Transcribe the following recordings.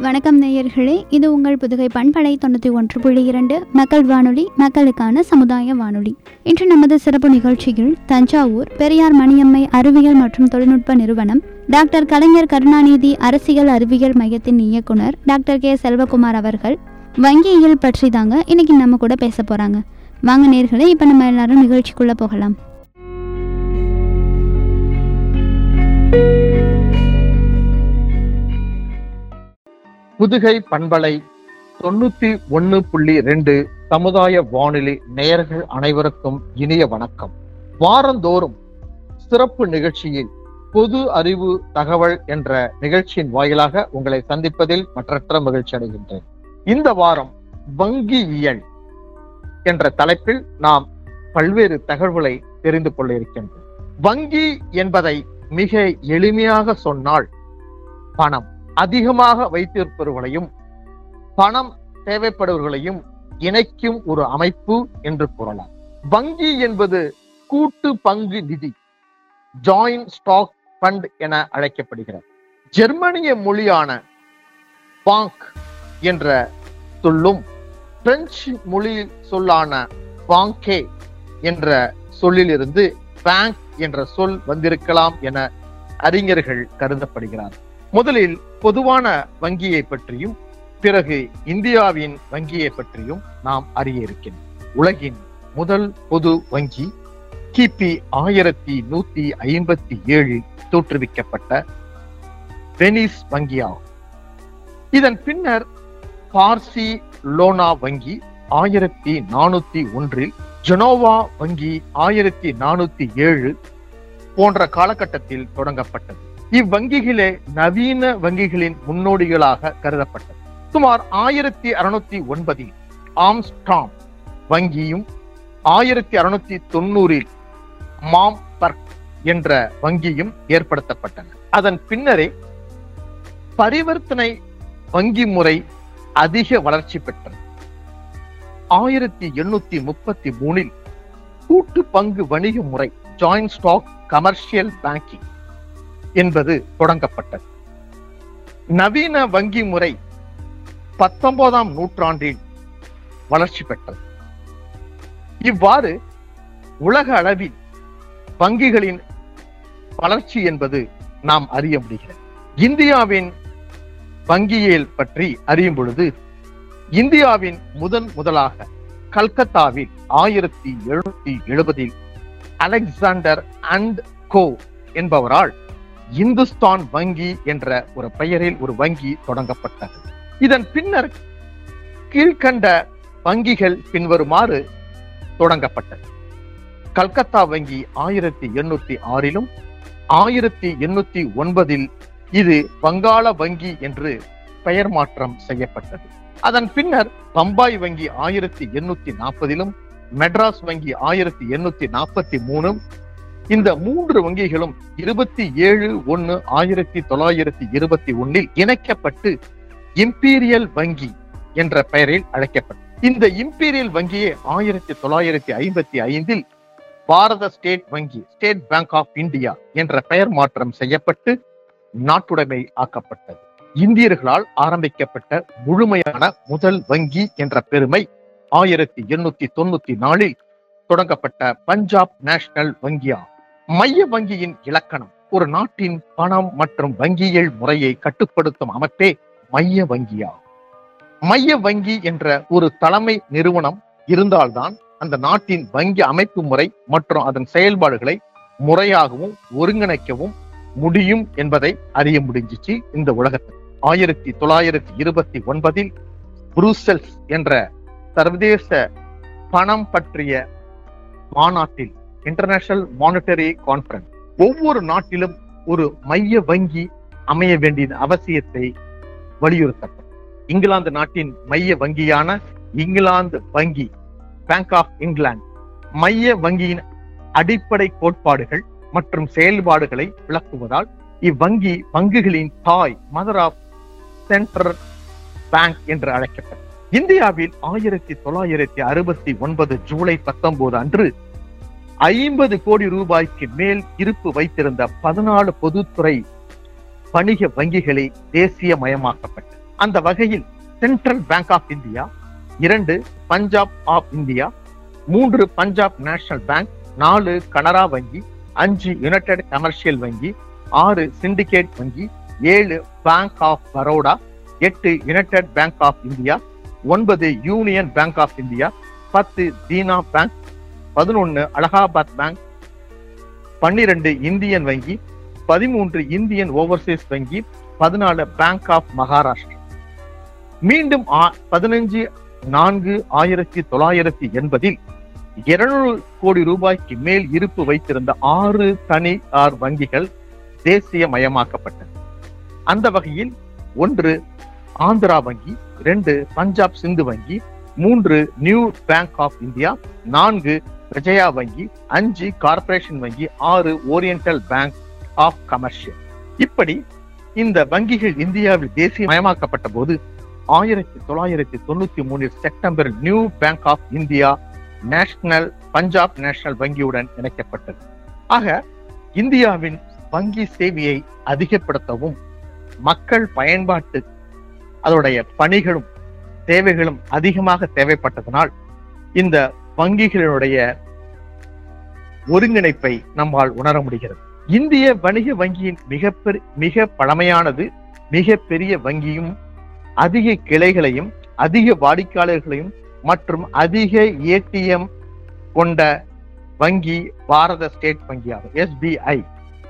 வணக்கம் நேயர்களே இது உங்கள் புதுகை பண்பலை தொண்ணூற்றி ஒன்று புள்ளி இரண்டு மக்கள் வானொலி மக்களுக்கான சமுதாய வானொலி இன்று நமது சிறப்பு நிகழ்ச்சியில் தஞ்சாவூர் பெரியார் மணியம்மை அறிவியல் மற்றும் தொழில்நுட்ப நிறுவனம் டாக்டர் கலைஞர் கருணாநிதி அரசியல் அறிவியல் மையத்தின் இயக்குனர் டாக்டர் கே செல்வகுமார் அவர்கள் வங்கியியல் பற்றி தாங்க இன்னைக்கு நம்ம கூட பேச போறாங்க வாங்க நேர்களே இப்போ நம்ம எல்லாரும் நிகழ்ச்சிக்குள்ள போகலாம் புதுகை பண்பலை தொண்ணூத்தி ஒன்னு புள்ளி ரெண்டு சமுதாய வானொலி நேயர்கள் அனைவருக்கும் இனிய வணக்கம் வாரந்தோறும் சிறப்பு நிகழ்ச்சியில் பொது அறிவு தகவல் என்ற நிகழ்ச்சியின் வாயிலாக உங்களை சந்திப்பதில் மற்றற்ற மகிழ்ச்சி அடைகின்றேன் இந்த வாரம் வங்கியியல் என்ற தலைப்பில் நாம் பல்வேறு தகவல்களை தெரிந்து கொள்ள இருக்கின்றோம் வங்கி என்பதை மிக எளிமையாக சொன்னால் பணம் அதிகமாக வைத்திருப்பவர்களையும் பணம் தேவைப்படுபவர்களையும் இணைக்கும் ஒரு அமைப்பு என்று கூறலாம் வங்கி என்பது கூட்டு பங்கு நிதி ஜாயிண்ட் ஸ்டாக் ஃபண்ட் என அழைக்கப்படுகிறது ஜெர்மனிய மொழியான பாங்க் என்ற சொல்லும் பிரெஞ்சு மொழி சொல்லான பாங்கே என்ற சொல்லிலிருந்து பேங்க் என்ற சொல் வந்திருக்கலாம் என அறிஞர்கள் கருதப்படுகிறார் முதலில் பொதுவான வங்கியை பற்றியும் பிறகு இந்தியாவின் வங்கியை பற்றியும் நாம் அறிய இருக்கின்றோம் உலகின் முதல் பொது வங்கி கிபி ஆயிரத்தி நூத்தி ஐம்பத்தி ஏழில் தோற்றுவிக்கப்பட்ட வெனிஸ் வங்கியாகும் இதன் பின்னர் பார்சி லோனா வங்கி ஆயிரத்தி நானூத்தி ஒன்றில் ஜெனோவா வங்கி ஆயிரத்தி நானூத்தி ஏழு போன்ற காலகட்டத்தில் தொடங்கப்பட்டது இவ்வங்கிகளே நவீன வங்கிகளின் முன்னோடிகளாக கருதப்பட்டது சுமார் ஆயிரத்தி அறுநூத்தி ஒன்பதில் ஆம்ஸ்டாம் வங்கியும் ஆயிரத்தி அறுநூத்தி தொண்ணூறில் மாம்பர்க் என்ற வங்கியும் ஏற்படுத்தப்பட்டன அதன் பின்னரே பரிவர்த்தனை வங்கி முறை அதிக வளர்ச்சி பெற்றது ஆயிரத்தி எண்ணூத்தி முப்பத்தி மூணில் கூட்டு பங்கு வணிக முறை ஜாயிண்ட் ஸ்டாக் கமர்ஷியல் பேங்கிங் என்பது தொடங்கப்பட்டது நவீன வங்கி முறை பத்தொன்பதாம் நூற்றாண்டில் வளர்ச்சி பெற்றது இவ்வாறு உலக அளவில் வங்கிகளின் வளர்ச்சி என்பது நாம் அறிய முடிகிறது இந்தியாவின் வங்கியியல் பற்றி அறியும் பொழுது இந்தியாவின் முதன் முதலாக கல்கத்தாவில் ஆயிரத்தி எழுநூத்தி எழுபதில் அலெக்சாண்டர் அண்ட் கோ என்பவரால் இந்துஸ்தான் வங்கி என்ற ஒரு பெயரில் ஒரு வங்கி தொடங்கப்பட்டது இதன் பின்னர் கீழ்கண்ட வங்கிகள் பின்வருமாறு தொடங்கப்பட்டது கல்கத்தா வங்கி ஆயிரத்தி எண்ணூத்தி ஆறிலும் ஆயிரத்தி எண்ணூத்தி ஒன்பதில் இது வங்காள வங்கி என்று பெயர் மாற்றம் செய்யப்பட்டது அதன் பின்னர் பம்பாய் வங்கி ஆயிரத்தி எண்ணூத்தி நாற்பதிலும் மெட்ராஸ் வங்கி ஆயிரத்தி எண்ணூத்தி நாற்பத்தி மூணும் இந்த மூன்று வங்கிகளும் இருபத்தி ஏழு ஒன்னு ஆயிரத்தி தொள்ளாயிரத்தி இருபத்தி ஒன்னில் இணைக்கப்பட்டு இம்பீரியல் வங்கி என்ற பெயரில் அழைக்கப்பட்டது இந்த இம்பீரியல் வங்கியே ஆயிரத்தி தொள்ளாயிரத்தி ஐம்பத்தி ஐந்தில் பாரத ஸ்டேட் வங்கி ஸ்டேட் பேங்க் ஆஃப் இந்தியா என்ற பெயர் மாற்றம் செய்யப்பட்டு நாட்டுடைமை ஆக்கப்பட்டது இந்தியர்களால் ஆரம்பிக்கப்பட்ட முழுமையான முதல் வங்கி என்ற பெருமை ஆயிரத்தி எண்ணூத்தி தொண்ணூத்தி நாலில் தொடங்கப்பட்ட பஞ்சாப் நேஷனல் வங்கியா மைய வங்கியின் இலக்கணம் ஒரு நாட்டின் பணம் மற்றும் வங்கியியல் முறையை கட்டுப்படுத்தும் அமைப்பே மைய வங்கியா மைய வங்கி என்ற ஒரு தலைமை நிறுவனம் இருந்தால்தான் அந்த நாட்டின் வங்கி அமைப்பு முறை மற்றும் அதன் செயல்பாடுகளை முறையாகவும் ஒருங்கிணைக்கவும் முடியும் என்பதை அறிய முடிஞ்சிச்சு இந்த உலகத்தில் ஆயிரத்தி தொள்ளாயிரத்தி இருபத்தி ஒன்பதில் புரூசெல்ஸ் என்ற சர்வதேச பணம் பற்றிய மாநாட்டில் இன்டர்நேஷனல் மானிட்டரி கான்ஃபரன்ஸ் ஒவ்வொரு நாட்டிலும் ஒரு மைய வங்கி அமைய வேண்டிய அவசியத்தை வலியுறுத்தப்பட்டது இங்கிலாந்து நாட்டின் மைய வங்கியான இங்கிலாந்து வங்கி பேங்க் ஆஃப் இங்கிலாந்து மைய வங்கியின் அடிப்படை கோட்பாடுகள் மற்றும் செயல்பாடுகளை விளக்குவதால் இவ்வங்கி வங்கிகளின் தாய் மதர் ஆஃப் சென்ட்ரல் பேங்க் என்று அழைக்கப்பட்டது இந்தியாவில் ஆயிரத்தி தொள்ளாயிரத்தி அறுபத்தி ஒன்பது ஜூலை பத்தொன்பது அன்று ஐம்பது கோடி ரூபாய்க்கு மேல் இருப்பு வைத்திருந்த பதினாலு பொதுத்துறை வணிக வங்கிகளை தேசியமயமாக்கப்பட்டது அந்த வகையில் சென்ட்ரல் பேங்க் ஆஃப் இந்தியா இரண்டு பஞ்சாப் ஆஃப் இந்தியா மூன்று பஞ்சாப் நேஷனல் பேங்க் நாலு கனரா வங்கி அஞ்சு யுனைடெட் கமர்ஷியல் வங்கி ஆறு சிண்டிகேட் வங்கி ஏழு பேங்க் ஆஃப் பரோடா எட்டு யுனைடெட் பேங்க் ஆஃப் இந்தியா ஒன்பது யூனியன் பேங்க் ஆஃப் இந்தியா பத்து தீனா பேங்க் பதினொன்னு அலகாபாத் பேங்க் பன்னிரண்டு இந்தியன் வங்கி பதிமூன்று இந்தியன் ஓவர்சீஸ் வங்கி பதினாலு பேங்க் ஆஃப் மகாராஷ்டிரா மீண்டும் ஆ- பதினஞ்சு நான்கு ஆயிரத்தி தொள்ளாயிரத்தி எண்பதில் இருநூறு கோடி ரூபாய்க்கு மேல் இருப்பு வைத்திருந்த ஆறு தனியார் வங்கிகள் தேசியமயமாக்கப்பட்டன அந்த வகையில் ஒன்று ஆந்திரா வங்கி இரண்டு பஞ்சாப் சிந்து வங்கி மூன்று நியூ பேங்க் ஆஃப் இந்தியா நான்கு விஜயா வங்கி அஞ்சு கார்ப்பரேஷன் வங்கி ஆறு ஓரியண்டல் பேங்க் ஆஃப் கமர்ஷியல் இப்படி இந்த வங்கிகள் இந்தியாவில் தேசியமயமாக்கப்பட்ட போது ஆயிரத்தி தொள்ளாயிரத்தி தொண்ணூத்தி மூணில் September new bank of India national Punjab national வங்கியுடன் இணைக்கப்பட்டது ஆக இந்தியாவின் வங்கி சேவையை அதிகப்படுத்தவும் மக்கள் பயன்பாட்டு அதோடைய பணிகளும் தேவைகளும் அதிகமாக தேவைப்பட்டதனால் இந்த வங்கிகளினுடைய ஒருங்கிணைப்பை நம்மால் உணர முடிகிறது இந்திய வணிக வங்கியின் மிக பெரு- மிக பழமையானது மிக பெரிய வங்கியும் அதிக கிளைகளையும் அதிக வாடிக்கையாளர்களையும் மற்றும் அதிக ஏடிஎம் கொண்ட வங்கி பாரத ஸ்டேட் வங்கியாகும் எஸ்பிஐ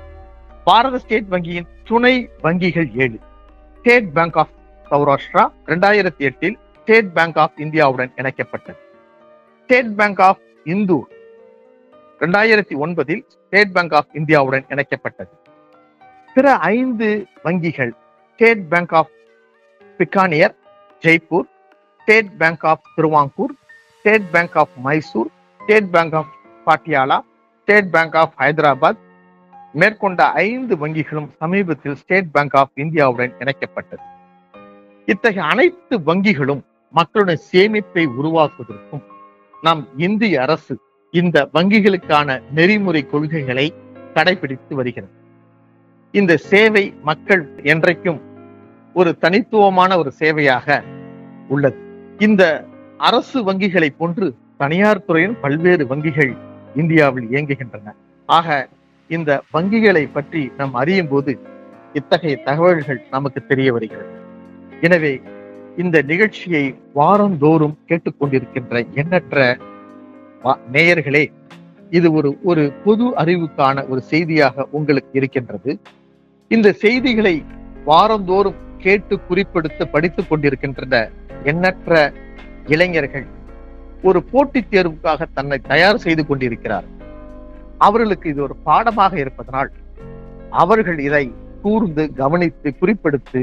பாரத ஸ்டேட் வங்கியின் துணை வங்கிகள் ஏழு ஸ்டேட் பேங்க் ஆஃப் சௌராஷ்டிரா இரண்டாயிரத்தி எட்டில் ஸ்டேட் பேங்க் ஆஃப் இந்தியாவுடன் இணைக்கப்பட்டது ஸ்டேட் பேங்க் ஆஃப் இந்தூர் இரண்டாயிரத்தி ஒன்பதில் ஸ்டேட் பேங்க் ஆஃப் இந்தியாவுடன் இணைக்கப்பட்டது பிற ஐந்து வங்கிகள் state bank of Bikaner Jaipur state bank of Travancore state bank of Mysore state bank of Patiala state bank of Hyderabad மேற்கொண்ட ஐந்து வங்கிகளும் சமீபத்தில் ஸ்டேட் பேங்க் ஆஃப் இந்தியாவுடன் இணைக்கப்பட்டது இத்தகைய அனைத்து வங்கிகளும் மக்களுடைய சேமிப்பை உருவாக்குவதற்கும் நம் இந்திய அரசு இந்த வங்கிகளுக்கான நெறிமுறை கொள்கைகளை கடைபிடித்து வருகிறது இந்த சேவை மக்கள் என்றைக்கும் ஒரு தனித்துவமான ஒரு சேவையாக உள்ளது இந்த அரசு வங்கிகளை போன்று தனியார் துறையின் பல்வேறு வங்கிகள் இந்தியாவில் இயங்குகின்றன ஆக இந்த வங்கிகளை பற்றி நாம் அறியும் போது இத்தகைய தகவல்கள் நமக்கு தெரிய வருகிறது எனவே இந்த நிகழ்ச்சியை வாரந்தோறும் கேட்டுக்கொண்டிருக்கின்ற எண்ணற்ற வா- நேயர்களே இது ஒரு ஒரு பொது அறிவுக்கான ஒரு செய்தியாக உங்களுக்கு இருக்கின்றது இந்த செய்திகளை வாரந்தோறும் கேட்டு குறிப்பெடுத்து படித்துக் கொண்டிருக்கின்ற எண்ணற்ற இளைஞர்கள் ஒரு போட்டித் தேர்வுக்காக தன்னை தயார் செய்து கொண்டிருக்கிறார் அவர்களுக்கு இது ஒரு பாடமாக இருப்பதனால் அவர்கள் இதை கூர்ந்து கவனித்து குறிப்பெடுத்து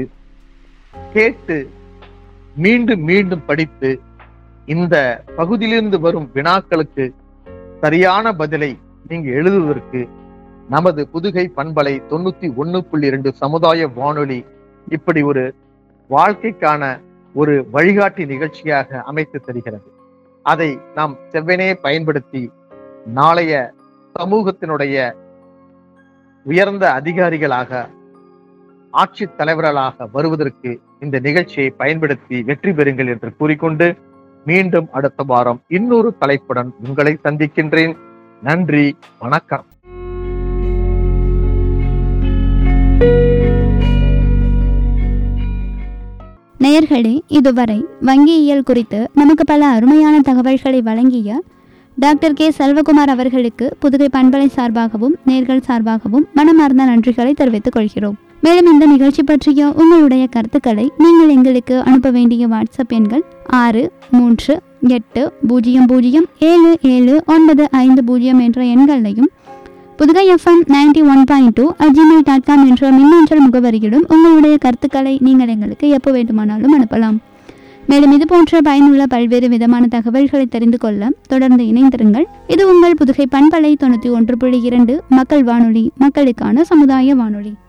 கேட்டு மீண்டும் மீண்டும் படித்து இந்த பகுதியிலிருந்து வரும் வினாக்களுக்கு சரியான பதிலை நீங்க எழுதுவதற்கு நமது புதுகை பண்பலை தொண்ணூத்தி ஒண்ணு புள்ளி இரண்டு சமுதாய வானொலி இப்படி ஒரு வாழ்க்கைக்கான ஒரு வழிகாட்டி நிகழ்ச்சியாக அமைத்து தருகிறது அதை நாம் செவ்வனே பயன்படுத்தி நாளைய சமூகத்தினுடைய உயர்ந்த அதிகாரிகளாக ஆட்சித் தலைவர்களாக வருவதற்கு இந்த நிகழ்ச்சியை பயன்படுத்தி வெற்றி பெறுங்கள் என்று கூறிக்கொண்டு மீண்டும் அடுத்த வாரம் இன்னொரு தலைப்புடன் உங்களை சந்திக்கின்றேன் நன்றி வணக்கம் நேயர்களே இதுவரை வங்கியியல் குறித்து நமக்கு பல அருமையான தகவல்களை வழங்கிய டாக்டர் கே செல்வகுமார் அவர்களுக்கு புதுகை பண்பலை சார்பாகவும் நேர்கள் சார்பாகவும் மனமார்ந்த நன்றிகளை தெரிவித்துக் கொள்கிறோம் மேலும் இந்த நிகழ்ச்சி பற்றிய உங்களுடைய கருத்துக்களை நீங்கள் எங்களுக்கு அனுப்ப வேண்டிய வாட்ஸ்அப் எண்கள் ஆறு மூன்று எட்டு பூஜ்ஜியம் பூஜ்ஜியம் ஏழு ஏழு ஒன்பது ஐந்து பூஜ்ஜியம் என்ற எண்களையும் Pudugai FM ninety one point two at gmail dot com என்ற மின்னஞ்சல் முகவரியிலும் உங்களுடைய கருத்துக்களை நீங்கள் எங்களுக்கு எப்போ வேண்டுமானாலும் அனுப்பலாம் மேலும் இது போன்ற பயனுள்ள பல்வேறு விதமான தகவல்களை தெரிந்து கொள்ள தொடர்ந்து இணைந்திருங்கள் இது உங்கள் புதுகை பண்பலை தொண்ணூற்றி ஒன்று புள்ளி இரண்டு மக்கள் வானொலி மக்களுக்கான சமுதாய வானொலி